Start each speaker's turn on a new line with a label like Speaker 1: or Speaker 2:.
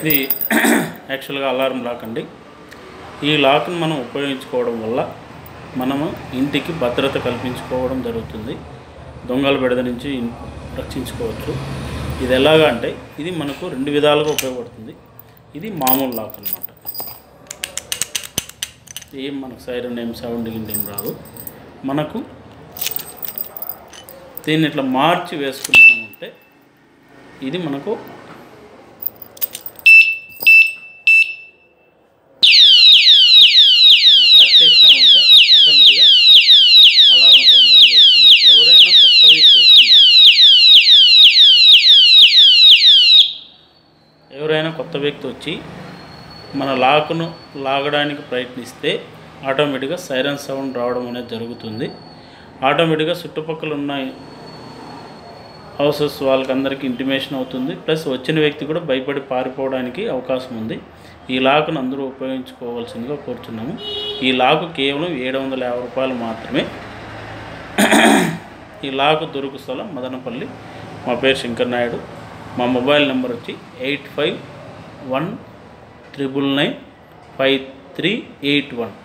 Speaker 1: ఇది యాక్చువల్గా alarm lock అండి ఈ లాక్ను మనం ఉపయోగించుకోవడం వల్ల మనము ఇంటికి భద్రత కల్పించుకోవడం జరుగుతుంది దొంగల బెడద నుంచి ఇన్- రక్షించుకోవచ్చు ఇది ఎలాగా అంటే ఇది మనకు రెండు విధాలుగా ఉపయోగపడుతుంది ఇది మామూలు లాక్ అనమాట ఏం మనకు సైరన్ ఏం సౌండ్ ఏం రాదు మనకు దీన్ని ఇట్లా మార్చి వేసుకున్నాము అంటే ఇది మనకు కట్ చేసినామంటే ఆటోమేటిక్గా అలారం సౌండ్ అనేది వస్తుంది ఎవరైనా కొత్త వ్యక్తి వచ్చి ఎవరైనా కొత్త వ్యక్తి వచ్చి మన లాక్ను లాగడానికి ప్రయత్నిస్తే ఆటోమేటిక్గా సైరన్ సౌండ్ రావడం అనేది జరుగుతుంది ఆటోమేటిక్గా చుట్టుపక్కల ఉన్న హౌసెస్ వాళ్ళకందరికీ ఇంటిమేషన్ అవుతుంది ప్లస్ వచ్చిన వ్యక్తి కూడా భయపడి పారిపోవడానికి అవకాశం ఉంది ఈ లాక్ను అందరూ ఉపయోగించుకోవాల్సిందిగా కోరుచున్నాము ఈ లాకు కేవలం ఏడు వందల యాభై రూపాయలు మాత్రమే ఈ లాకు దొరుకు స్థలం మదనపల్లి మా పేరు శంకర్ నాయుడు మా మొబైల్ నెంబర్ వచ్చి eight five one triple nine five three eight one